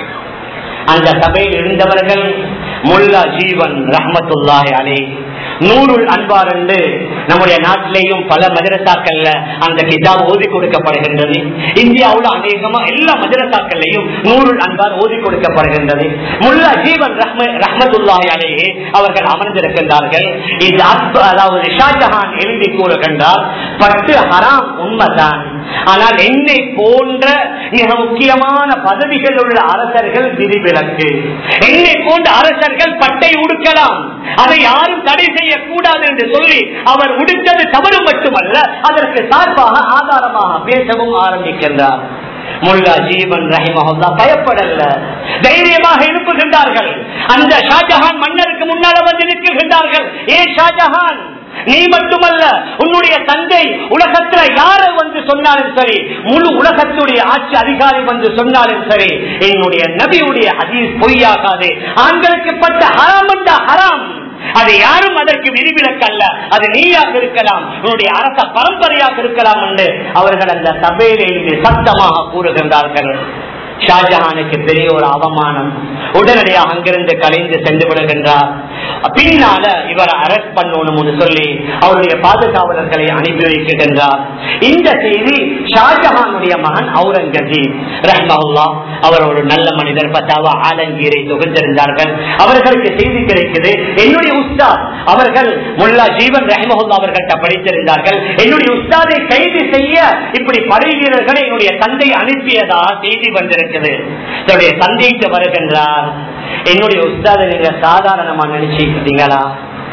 அந்த சபையில் இருந்தவர்கள் முல்லா ஜீவன் ரஹமத்துல்லாஹி அலே நூறுல் அன்பார் என்று நம்முடைய நாட்டிலேயும் பல மதரசாக்கள்ல அந்த கிதாப் ஓதி கொடுக்கப்படுகின்றது இந்தியாவில் அநேகமா எல்லா மதரசாக்கள்லையும் நூறுல் அன்பார் ஓதி கொடுக்கப்படுகின்றது முல்லா ஜீவன் ரஹமத்துல்லாஹி அலேயே அவர்கள் அமர்ந்திருக்கின்றார்கள் இது அக்பர் அதாவது ஷாஜஹான் எழுதி கூறுகின்றார் பட்டு ஹராம் உண்மைதான் ஆனால் என்னை போன்ற மிக முக்கியமான பதவிகள் உள்ள அரசர்கள் விதிவிலக்கு என்னை போன்ற அரசர்கள் பட்டை உடுக்கலாம் அதை யாரும் தடை செய்யக்கூடாது என்று சொல்லி அவர் உடுத்தது தவறு மட்டுமல்ல அதற்கு சார்பாக ஆதாரமாக பேசவும் ஆரம்பிக்கின்றார் முல்லா ஜீவன் ரஹிமஹல்லா பயப்படல தைரியமாக எழுப்புகின்றார்கள் அந்த ஷாஜஹான் மன்னருக்கு முன்னால வந்து நிற்கின்றார்கள் ஏ ஷாஜஹான் நீ மட்டுமல்ல உன்னுடைய தந்தை உலகத்துல யார வந்து சொன்னாலும் சரி முழு உலகத்துடைய ஆட்சி அதிகாரி வந்து சொன்னாலும் சரி என்னுடைய நபியுடைய ஹதீஸ் பொய்யாகாது ஆண்களுக்கு பட்ட ஹராம் என்ற ஹராம் அது யாரும் அதற்கு விதிவிலக்கல்ல அது நீயாக இருக்கலாம் உன்னுடைய அரச பரம்பரையாக இருக்கலாம் என்று அவர்கள் அந்த சபையில் எழுதி சத்தமாக கூறுகின்றார்கள் ஷாஜஹானுக்கு பெரிய ஒரு அவமானம் உடனடியாக அங்கிருந்து கலைந்து சென்று விடுகின்றார் பின்னால இவரை அரெஸ்ட் பண்ணணும் சொல்லி அவருடைய பாதுகாவலர்களை அனுப்பி வைக்கின்றார் இந்த செய்தி ஷாஜஹானுடைய மகன் அவுரங்கசீப் ரஹ்மஹுல்லா அவர் ஒரு நல்ல மனிதர் பத்தாவா ஆலங்கீரை தொகுந்திருந்தார்கள் அவர்களுக்கு செய்தி கிடைக்குது என்னுடைய உஸ்தாத் அவர்கள் முல்லா ஜீவன் ரஹ்மஹுல்லா அவர்கள்ட்ட படித்திருந்தார்கள் என்னுடைய உஸ்தாதை கைது செய்ய இப்படி படை வீரர்களை என்னுடைய தந்தை அனுப்பியதா செய்தி வந்திருக்குது தன்னுடைய தந்தைக்கு வருகின்றார் என்னுடைய உஸ்தாதை நீங்க சாதாரணமா நினைச்சுக்கிட்டீங்களா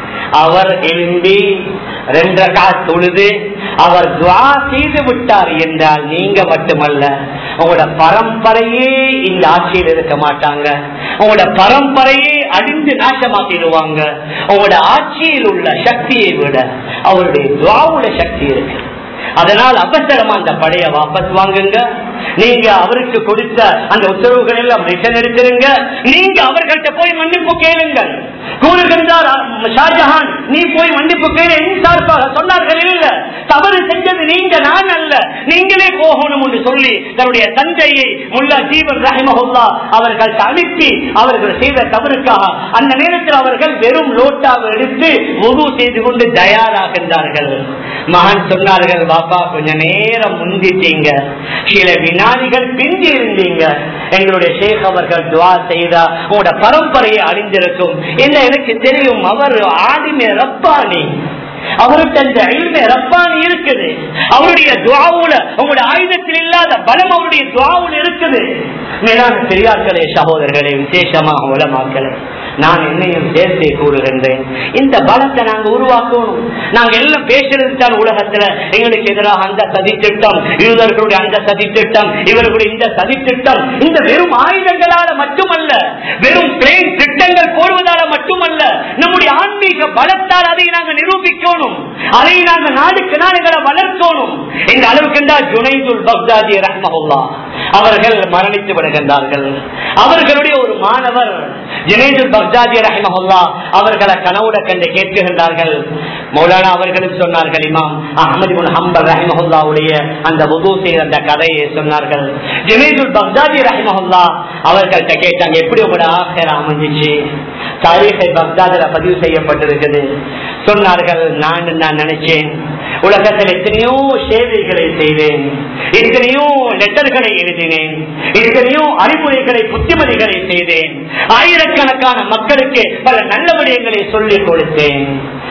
அவர் எழும்பி ரெண்டு தொழுது அவர் துவா செய்து விட்டார் என்றால் நீங்க மட்டுமல்ல உங்களோட பரம்பரையே இந்த ஆட்சியில் இருக்க மாட்டாங்க உங்களோட பரம்பரையே அழிந்து நாசமாக்கிடுவாங்க உங்களோட ஆட்சியில் உள்ள சக்தியை விட அவருடைய துவாவோட சக்தி இருக்கு அதனால் அவசரமா அந்த படைய வாபஸ் வாங்குங்க நீங்க அவருக்கு கொடுத்த அந்த உத்தரவுகள் எல்லாம் ரிட்டர்ன் எடுத்துருங்க நீங்க அவர்கள்ட்ட போய் மன்னிப்பு கேளுங்கள் கூறுகின்றார் ஷாஜஹான் நீ போய் மன்னிப்பு கேளு என் சார்பாக சொன்னார்கள் இல்ல தவறு செஞ்சது நீங்க நான் அல்ல நீங்களே போகணும் என்று சொல்லி தன்னுடைய தந்தையை முல்லா ஜீவன் ரஹிமஹுல்லா அவர்கள் அனுப்பி அவர்கள் செய்த தவறுக்காக அந்த நேரத்தில் அவர்கள் வெறும் லோட்டாவை எடுத்து முழு செய்து கொண்டு தயாராகின்றார்கள் மகன் சொன்னார்கள் பாப்பா கொஞ்ச நேரம் முந்திட்டீங்க சில வினாடிகள் பிந்தி இருந்தீங்க எங்களுடைய ஷேக் அவர்கள் துவா செய்தா உங்களோட பரம்பரையை அழிந்திருக்கும் என்ன எனக்கு தெரியும் அவர் ஆதிமே ரப்பானி அவருக்கு அந்த அழிமை ரப்பானி இருக்குது அவருடைய துவாவுல உங்களுடைய ஆயுதத்தில் இல்லாத பலம் அவருடைய துவாவுல இருக்குது மேலான பெரியார்களே சகோதரர்களே விசேஷமாக உலமாக்களே நான் என்னையும் சேர்த்தே கூறுகின்றேன் இந்த பலத்தை நாங்க உருவாக்கணும் நாங்க எல்லாம் பேசுறது தான் உலகத்துல எங்களுக்கு எதிராக அந்த சதி திட்டம் யூதர்களுடைய அந்த சதி திட்டம் இவர்களுடைய இந்த சதி திட்டம் இந்த வெறும் ஆயுதங்களால மட்டுமல்ல வெறும் பிளேன் திட்டங்கள் போடுவதால மட்டுமல்ல நம்முடைய ஆன்மீக பலத்தால் அதை நாங்க நிரூபிக்கணும் அதை நாங்க நாடுக்கு நாடுகளை வளர்க்கணும் இந்த அளவுக்கு ஜுனைதுல் பக்தாதி ரஹ்மஹுல்லா அவர்கள் மரணித்து விடுகின்றார்கள் அவர்களுடைய ஒரு மாணவர் ஜுனைதுல் பக்தாதி ரஹ்மஹுல்லா அவர்களை கனவுட கண்டு கேட்கின்றார்கள் மௌலானா அவர்களும் சொன்னார்கள் இமாம் அஹமது முன் ஹம்பல் ரஹிமஹுல்லாவுடைய அந்த உது செய்த அந்த கதையை சொன்னார்கள் ஜுனைதுல் பக்தாதி ரஹிமஹுல்லா அவர்கள்ட்ட கேட்டாங்க எப்படி உங்களோட ஆசிரியர் அமைஞ்சிச்சு தாரீகை பக்தாதுல பதிவு செய்யப்பட்டிருக்குது சொன்னார்கள் நான் நான் நினைச்சேன் உலகத்தில் எத்தனையோ சேவைகளை செய்தேன் எத்தனையோ லெட்டர்களை எழுதினேன் எத்தனையோ அறிவுரைகளை புத்திமதிகளை செய்தேன் ஆயிரக்கணக்கான மக்களுக்கு பல நல்ல விடயங்களை சொல்லிக் கொடுத்தேன்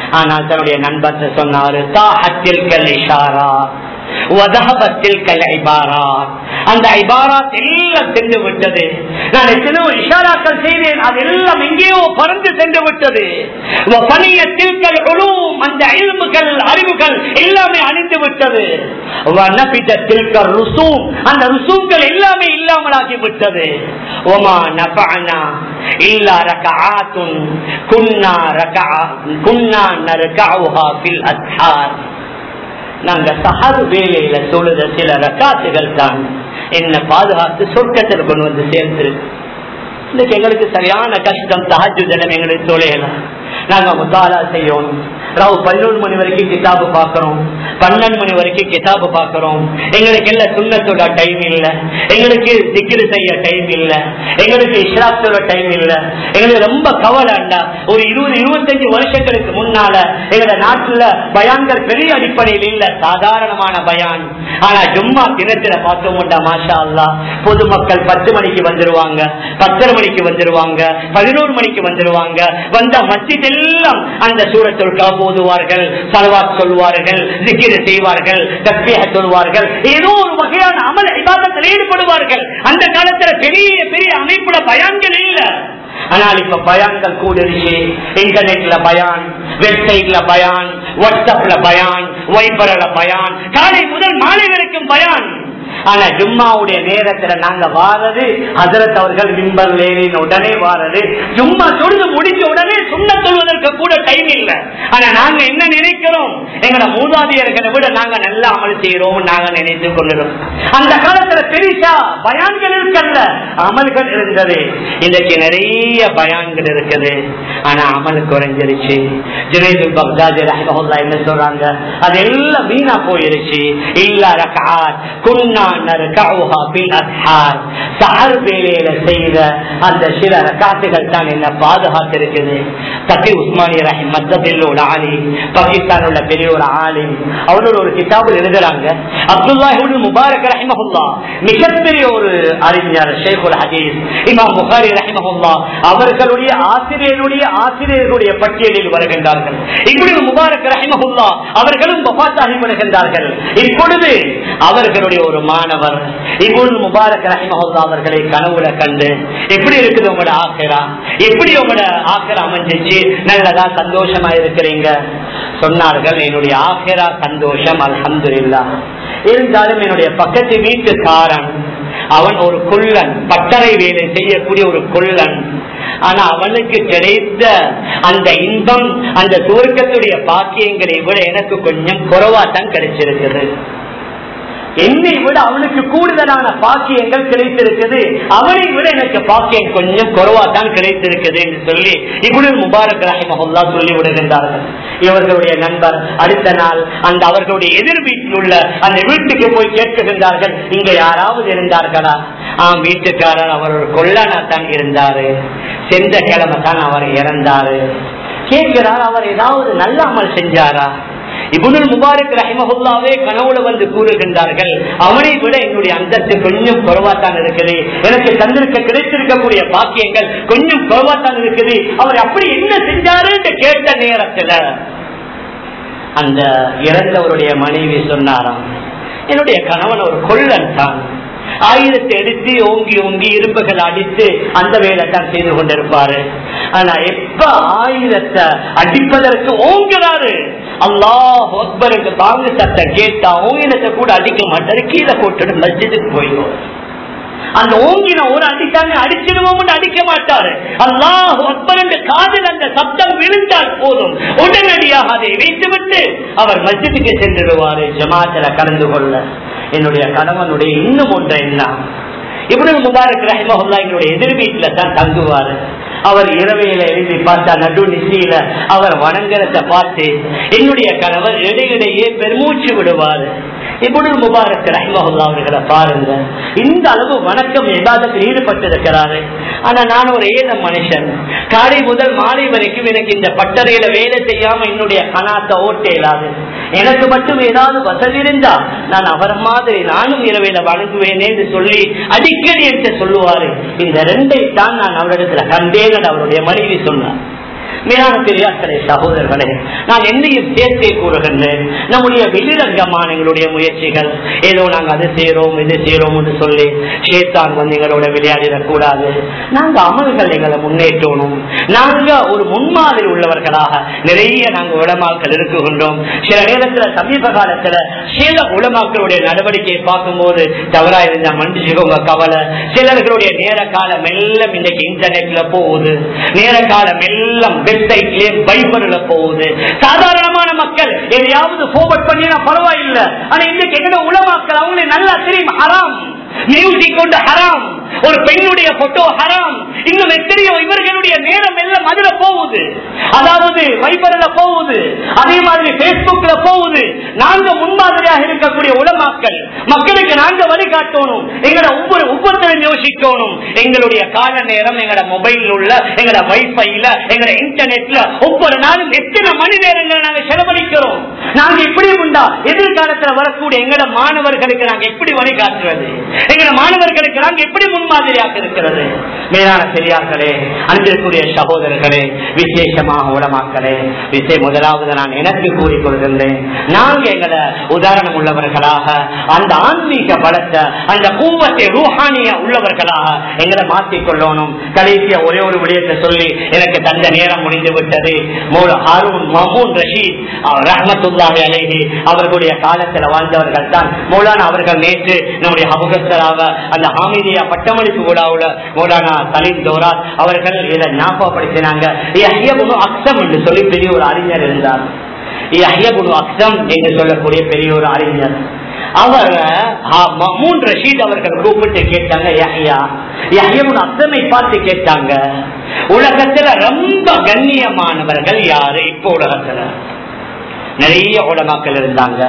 ஆனால் தன்னுடைய நண்பர்கிட்ட சொன்னாரு தாஹத்தில் கல் இஷாரா அந்த ஐபாராத் எல்லாம் சென்று விட்டது நான் எத்தனையோ இஷாராக்கள் செய்தேன் அது எல்லாம் எங்கேயோ பறந்து சென்று விட்டது பணியத்தில் அந்த அறிவுகள் அறிவுகள் எல்லாமே அழிந்து விட்டது அந்த ருசூம்கள் எல்லாமே இல்லாமலாகி விட்டது ஒமா நபனா இல்லா ரகாத்துன் குன்னா ரகா குன்னா நரகாவுஹா ஃபில் அத்ஹார் நாங்க சஹர் வேலையில தொழுத சில ரக்காத்துகள் தான் என்ன பாதுகாத்து சொர்க்கத்தில் கொண்டு வந்து சேர்ந்திருக்கு இன்னைக்கு எங்களுக்கு சரியான கஷ்டம் தஹஜு தினம் எங்களுக்கு தொலையலாம் நாங்க முத்தாலா செய்யணும் ராவு பதினொன்று மணி வரைக்கும் கிதாபு பாக்குறோம் பன்னெண்டு மணி வரைக்கும் கிதாபு பாக்குறோம் எங்களுக்கு எல்லாம் சுண்ணத்தோட டைம் இல்ல எங்களுக்கு திக்கிரு செய்ய டைம் இல்ல எங்களுக்கு இஷ்ராத்தோட டைம் இல்ல எங்களுக்கு ரொம்ப கவலைண்டா ஒரு இருபது இருபத்தஞ்சு வருஷங்களுக்கு முன்னால எங்க நாட்டுல பயான்கள் பெரிய அடிப்படையில் இல்ல சாதாரணமான பயான் ஆனா ஜும்மா தினத்துல பார்த்தோம்டா மாஷா அல்லா பொதுமக்கள் பத்து மணிக்கு வந்துருவாங்க பத்தரை மணிக்கு வந்துருவாங்க பதினோரு மணிக்கு வந்துருவாங்க வந்த மஸ்ஜித் எல்லாம் அந்த சூரத்திற்காக போதுவார்கள் சலவாத் சொல்வார்கள் சிக்கிர செய்வார்கள் தப்பியாக சொல்வார்கள் ஏதோ ஒரு வகையான அமல் விவாதத்தில் ஈடுபடுவார்கள் அந்த காலத்துல பெரிய பெரிய அமைப்புல பயான்கள் இல்ல ஆனால் இப்ப பயான்கள் கூடிருச்சு இன்டர்நெட்ல பயான் வெப்சைட்ல பயான் வாட்ஸ்அப்ல பயான் வைபர்ல பயான் காலை முதல் மாலை வரைக்கும் பயான் ஆனா ஜும்மாவுடைய நேரத்துல நாங்க வாரது ஹசரத் அவர்கள் மிம்பர் லேனின் உடனே வாரது ஜும்மா தொழுது முடிஞ்ச உடனே சுண்ண தொழுவதற்கு கூட டைம் இல்ல ஆனா நாங்க என்ன நினைக்கிறோம் எங்களோட மூதாதையர்களை விட நாங்க நல்லா அமல் செய்யறோம் நாங்க நினைத்து கொள்கிறோம் அந்த காலத்துல பெரிசா பயான்கள் இருக்கல்ல அமல்கள் இருந்தது இன்னைக்கு நிறைய பயான்கள் இருக்குது ஆனா அமல் குறைஞ்சிருச்சு ஜுனைதுல் பக்தாதி ரஹ்மஹுல்லா என்ன சொல்றாங்க அது எல்லாம் வீணா போயிருச்சு இல்ல ரகாத் குன்னா செய்த அந்த சில ரகாத்துகள் தான் என்ன பாதுகாத்திருக்குது தப்பி உஸ்மானி ரஹிம் மத்தபில்லோட ஆலி பாகிஸ்தான் உள்ள பெரிய ஒரு ஆலி அவரோட ஒரு கிதாபில் எழுதுறாங்க அப்துல்லா முபாரக் ரஹிமஹுல்லா மிகப்பெரிய ஒரு அறிஞர் ஷேகுல் ஹதீஸ் இமாம் புகாரி ரஹிமஹுல்லா அவர்களுடைய ஆசிரியருடைய ஆசிரியர்களுடைய பட்டியலில் வருகின்றார்கள் இப்படி முபாரக் ரஹிமஹுல்லா அவர்களும் பபாத்தாகி வருகின்றார்கள் இப்பொழுது அவர்களுடைய ஒரு மாணவர் இப்பொழுது முபாரக் ரஹிமஹுல்லா அவர்களை கனவுல கண்டு எப்படி இருக்குது உங்களோட ஆசிரா எப்படி உங்களோட ஆசிரா அமைஞ்சிச்சு நல்லதா சந்தோஷமா இருக்கிறீங்க சொன்னார்கள் என்னுடைய ஆசிரா சந்தோஷம் அல்ஹம்துலில்லா இருந்தாலும் என்னுடைய பக்கத்து வீட்டுக்காரன் அவன் ஒரு குள்ளன் பட்டறை வேலை செய்யக்கூடிய ஒரு குள்ளன் ஆனா அவனுக்கு கிடைத்த அந்த இன்பம் அந்த சுவர்க்கத்துடைய பாக்கியங்களை விட எனக்கு கொஞ்சம் குறைவா தான் கிடைச்சிருக்குது என்னை விட அவனுக்கு கூடுதலான பாக்கியங்கள் கிடைத்திருக்குது அவனை விட எனக்கு பாக்கியம் கொஞ்சம் குறைவா தான் கிடைத்திருக்குது என்று சொல்லி இப்படி முபாரக் ரஹிமஹுல்லா சொல்லி விடுகின்றார்கள் இவர்களுடைய நண்பர் அடுத்த நாள் அந்த அவர்களுடைய எதிர் வீட்டில் உள்ள அந்த வீட்டுக்கு போய் கேட்கின்றார்கள் இங்க யாராவது இருந்தார்களா ஆம் வீட்டுக்காரர் அவர் ஒரு கொள்ளனா தான் இருந்தாரு சென்ற கிழமை தான் அவர் இறந்தாரு கேட்கிறார் அவர் ஏதாவது நல்ல அமல் செஞ்சாரா இபுனுல் முபாரக் ரஹிமஹுல்லாவே கனவுல வந்து கூறுகின்றார்கள் அவனை விட என்னுடைய அந்தஸ்து கொஞ்சம் குறைவாத்தான் இருக்குது எனக்கு தந்திருக்க கிடைத்திருக்கக்கூடிய பாக்கியங்கள் கொஞ்சம் குறைவாத்தான் இருக்குது அவர் அப்படி என்ன செஞ்சாரு கேட்ட நேரத்துல அந்த இறந்தவருடைய மனைவி சொன்னாராம் என்னுடைய கணவன் ஒரு கொள்ளன் தான் ஆயுதத்தை எடுத்து ஓங்கி ஓங்கி இரும்புகள் அடித்து அந்த வேலை தான் செய்து கொண்டிருப்பாரு ஆனா எப்ப ஆயுதத்தை அடிப்பதற்கு ஓங்குறாரு அல்லாஹ் அக்பருக்கு தாங்கு சத்தம் கேட்டா ஓங்கினத்தை கூட அடிக்க மாட்டாரு கீழே போட்டுட்டு மஸ்ஜிதுக்கு போயிடும் அந்த ஓங்கின ஒரு அடித்தாங்க அடிச்சிருவோம் அடிக்க மாட்டாரு அல்லாஹ் அக்பர் என்ற காதில் அந்த சப்தம் விழுந்தால் போதும் உடனடியாக அதை வைத்துவிட்டு அவர் மஸ்ஜிதுக்கு சென்றுடுவாரு ஜமாத்துல கலந்து கொள்ள என்னுடைய கணவனுடைய இன்னும் ஒன்றை என்ன இப்படி முபாரக் ரஹிமஹுல்லா எங்களுடைய எதிர் வீட்டுல தான் தங்குவாரு அவர் இரவையில எழுதி பார்த்தா நடு நிசையில அவர் வணங்குறத பார்த்து என்னுடைய கணவர் இடையிடையே பெருமூச்சு விடுவாரு இப்படி முபாரக் ரஹிமஹுல்லா அவர்களை பாருங்க இந்த அளவு வணக்கம் விவாதத்தில் ஈடுபட்டிருக்கிறாரு ஆனா நான் ஒரு ஏழ மனுஷன் காலை முதல் மாலை வரைக்கும் எனக்கு இந்த பட்டறையில வேலை செய்யாம என்னுடைய கணாத்த ஓட்ட இயலாது எனக்கு மட்டும் ஏதாவது வசதி இருந்தா நான் அவர் மாதிரி நானும் இரவையில வணங்குவேனே என்று சொல்லி அடிக்கடி என்று சொல்லுவாரு இந்த ரெண்டை தான் நான் அவரிடத்துல கண்டேன் அவருடைய மனைவி சொன்னார் மேலான பெரியார்களே சகோதரர்களே நான் என்னையும் சேர்த்தே கூறுகின்றேன் நம்முடைய வெளிரங்கமான எங்களுடைய முயற்சிகள் ஏதோ நாங்க அது செய்யறோம் இது செய்யறோம் என்று சொல்லி சேத்தான் வந்து எங்களோட விளையாடிடக் கூடாது நாங்க அமல்கள் எங்களை முன்னேற்றணும் நாங்க ஒரு முன்மாதிரி உள்ளவர்களாக நிறைய நாங்க உடமாக்கள் இருக்குகின்றோம் சில நேரத்துல சமீப காலத்துல சில உலமாக்களுடைய நடவடிக்கையை பார்க்கும்போது தவறா இருந்தா மன்னிச்சுக்கோங்க கவலை சிலர்களுடைய நேர காலம் எல்லாம் இன்னைக்கு இன்டர்நெட்ல போகுது நேர காலம் எல்லாம் வெப்சைட்லயே பைபர்ல போகுது சாதாரணமான மக்கள் எதையாவது போர்வர்ட் பண்ணினா பரவாயில்லை ஆனா இன்னைக்கு எங்கட உலமாக்கள் அவங்களுக்கு நல்லா தெரியும் ஹராம் மியூசிக் கொண்டு ஹராம் ஒரு பெண்ணுடைய போட்டோ ஹராம் இன்னும் எத்தனையோ இவர்களுடைய நேரம் எல்லாம் அதுல போகுது அதாவது வைபர்ல போகுது அதே மாதிரி பேஸ்புக்ல போகுது நாங்க முன்மாதிரியாக இருக்கக்கூடிய உலமாக்கள் மக்களுக்கு நாங்க வழிகாட்டணும் எங்களோட ஒவ்வொரு ஒவ்வொருத்தரும் யோசிக்கணும் எங்களுடைய கால நேரம் எங்களோட மொபைல் உள்ள எங்களோட வைஃபைல எங்களோட இன்டர்நெட்ல ஒவ்வொரு நாளும் எத்தனை மணி நேரங்கள் நாங்க செலவழிக்கிறோம் நாங்க இப்படி உண்டா எதிர்காலத்துல வரக்கூடிய எங்களோட மாணவர்களுக்கு நாங்க எப்படி வழிகாட்டுறது எங்களோட மாணவர்களுக்கு நாங்க எப்படி முன்மாதிரியாக இருக்கிறது மேலான பெரியார்களே அன்பிற்குரிய சகோதரர்களே விசேஷமாக உடமாக்களே விசே முதலாவது நான் எனக்கு கூறிக்கொள்கின்றேன் நாங்க எங்களை உதாரணம் உள்ளவர்களாக அந்த ஆன்மீக பலத்தை அந்த கூவத்தை ரூஹானிய உள்ளவர்களாக எங்களை மாற்றிக்கொள்ளணும் கடைசிய ஒரே ஒரு விடயத்தை சொல்லி எனக்கு தந்த நேரம் முடிந்து விட்டது மௌல ஹாரூன் மஹூன் ரஷீத் ரஹமத்துல்லாஹி அலேஹி அவர்களுடைய காலத்தில் வாழ்ந்தவர்கள் தான் மௌலானா அவர்கள் நேற்று நம்முடைய அபுகஸ்தராக அந்த ஹாமிதியா பட்டமளிப்பு விழாவுல மௌலானா சலீம் தோராத் அவர்கள் இதை ஞாபகப்படுத்தினாங்க யஹ்யபுனு அக்ஸம் என்று சொல்லி பெரிய ஒரு அறிஞர் இருந்தார் யஹ்யபுனு அக்ஸம் என்று சொல்லக்கூடிய பெரிய ஒரு அறிஞர் அவர் மூன்று ரஷீத் அவர்கள் கூப்பிட்டு கேட்டாங்க யஹ்யா யஹ்யபுன் அக்ஸமை பார்த்து கேட்டாங்க உலகத்துல ரொம்ப கண்ணியமானவர்கள் யாரு இப்போ உலகத்துல நிறைய உலமாக்கள் இருந்தாங்க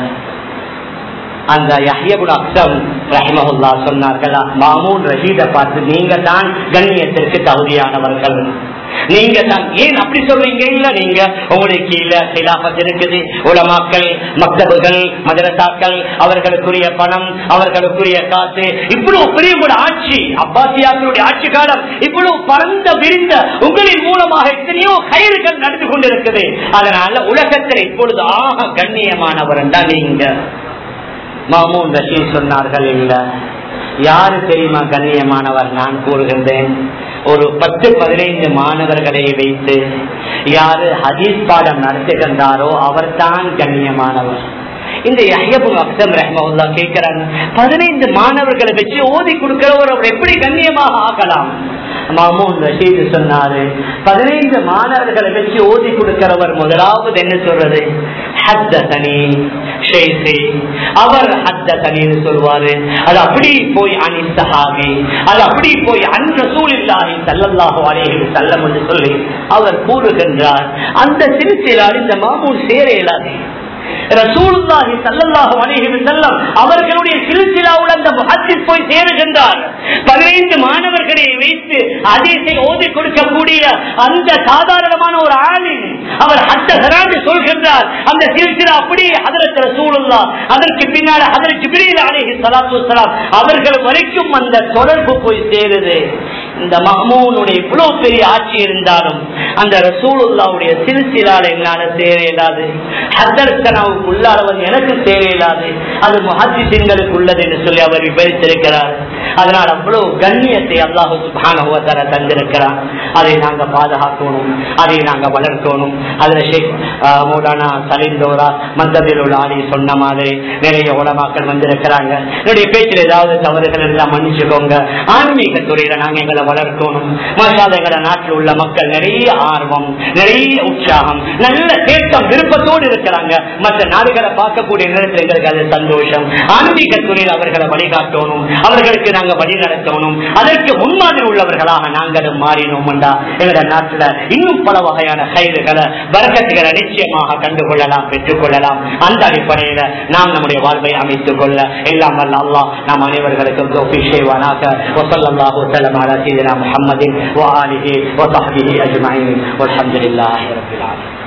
அந்த யஹ்யபுல் அக்ஸம் ரஹிமஹுல்லா சொன்னார்கள் மாமூன் ரஷீதை பார்த்து நீங்க தான் கண்ணியத்திற்கு தகுதியானவர்கள் நீங்க தான் ஏன் அப்படி சொல்றீங்க இல்ல நீங்க உங்களுக்கு கீழே சிலாபத் இருக்குது உலமாக்கள் மக்தபுகள் மதரசாக்கள் அவர்களுக்குரிய பணம் அவர்களுக்குரிய காசு இவ்வளவு பெரிய ஒரு ஆட்சி அப்பாசியாக்களுடைய ஆட்சி காலம் இவ்வளவு பரந்த விரிந்த உங்களின் மூலமாக எத்தனையோ கயிறுகள் நடந்து கொண்டிருக்குது அதனால உலகத்தில் இப்பொழுது ஆக கண்ணியமானவர் தான் நீங்க மாமூன் ரஷீத் சொன்னார்கள் இல்ல யாரு தெரியுமா கண்ணியமானவர் நான் கூறுகின்றேன் ஒரு பத்து பதினைந்து மாணவர்களை வைத்து யாரு ஹதீஸ் பாடம் நடத்துகின்றாரோ அவர் தான் கண்ணியமானவர் இந்த யஹ்யபு அக்சம் ரஹ்மவுல்லா கேட்கிறாங்க பதினைந்து மாணவர்களை வச்சு ஓதி கொடுக்கிறவர் அவர் எப்படி கண்ணியமாக ஆகலாம் மாமூன் ரஷீது சொன்னாரு பதினைந்து மாணவர்களை வச்சு ஓதி கொடுக்கிறவர் முதலாவது என்ன சொல்றது ஹத்தனி ஷேசி அவர் ஹத்தனின்னு சொல்வாரு அது அப்படி போய் அனி சஹாபி அது அப்படி போய் அன் ரசூலில்லாஹி ஸல்லல்லாஹு அலைஹி வஸல்லம் என்று சொல்லி அவர் கூறுகின்றார் அந்த சிறுசிலார் இந்த மாமூன் சேர இயலாது ரசூலுல்லாஹி ஸல்லல்லாஹு அலைஹி வஸல்லம் அவர்களுடைய சில்சிலாவுடன் அந்த முஹத்திஸ் போய் சேருகின்றார் 15 மாணவர்களை வைத்து ஹதீஸை ஓதி கொடுக்கக்கூடிய அந்த சாதாரணமான ஒரு ஆலிம் அவர் ஹத்தஹரான் சொல்கின்றார் அந்த சில்சிலா அப்படியே ஹதரத் ரசூலுல்லாஹ் அதற்கு பின்னால் ஹதரத் ஜிப்ரீல் அலைஹி ஸலாத்து வஸலாம் அவர்கள் வரைக்கும் அந்த தொடர்பு போய் சேருது இந்த மஹமூனுடைய இவ்வளவு பெரிய ஆட்சி இருந்தாலும் அந்த ரசூலுல்லாவுடைய சில்சிலால என்னால சேர இயலாது ஹத்தர்கனாவுக்கு உள்ளாதவர் எனக்கு சேர இயலாது அது முஹத்திசின்களுக்கு உள்ளது என்று சொல்லி அவர் விவரித்திருக்கிறார் அதனால் அவ்வளவு கண்ணியத்தை அல்லாஹு சுபானுவத்தர தந்திருக்கிறார் அதை நாங்க பாதுகாக்கணும் அதை நாங்க வளர்க்கணும் அதுல ஷேக் மௌலானா சலீந்தோரா மந்தபில் உள்ள ஆடி சொன்ன மாதிரி நிறைய உலமாக்கள் வந்திருக்கிறாங்க என்னுடைய பேச்சில் ஏதாவது தவறுகள் எல்லாம் மன்னிச்சுக்கோங்க ஆன்மீக துறையில நாங்க எங்களை வளர்க்கணும் மசாத எங்களை நாட்டில் உள்ள மக்கள் நிறைய ஆர்வம் நிறைய உற்சாகம் நல்ல தேட்டம் விருப்பத்தோடு இருக்கிறாங்க மற்ற நாடுகளை பார்க்கக்கூடிய நேரத்தில் எங்களுக்கு அது சந்தோஷம் ஆன்மீக துறையில் அவர்களை வழிகாட்டணும் அவர்களுக்கு நாங்க வழி நடத்தணும் அதற்கு முன்மாதிரி உள்ளவர்களாக நாங்களும் மாறினோம்டா எங்களோட நாட்டுல இன்னும் பல வகையான கைதுகளை வரக்கத்துகளை நிச்சயமாக கண்டுகொள்ளலாம் பெற்றுக் கொள்ளலாம் அந்த அடிப்படையில நாம் நம்முடைய வாழ்வை அமைத்துக் கொள்ள எல்லாம் வல்ல அல்லாஹ் நாம் அனைவர்களுக்கும் தௌஃபீக் செய்வானாக وصلى الله وسلم على سيدنا محمد وآله وصحبه أجمعين والحمد لله رب العالمين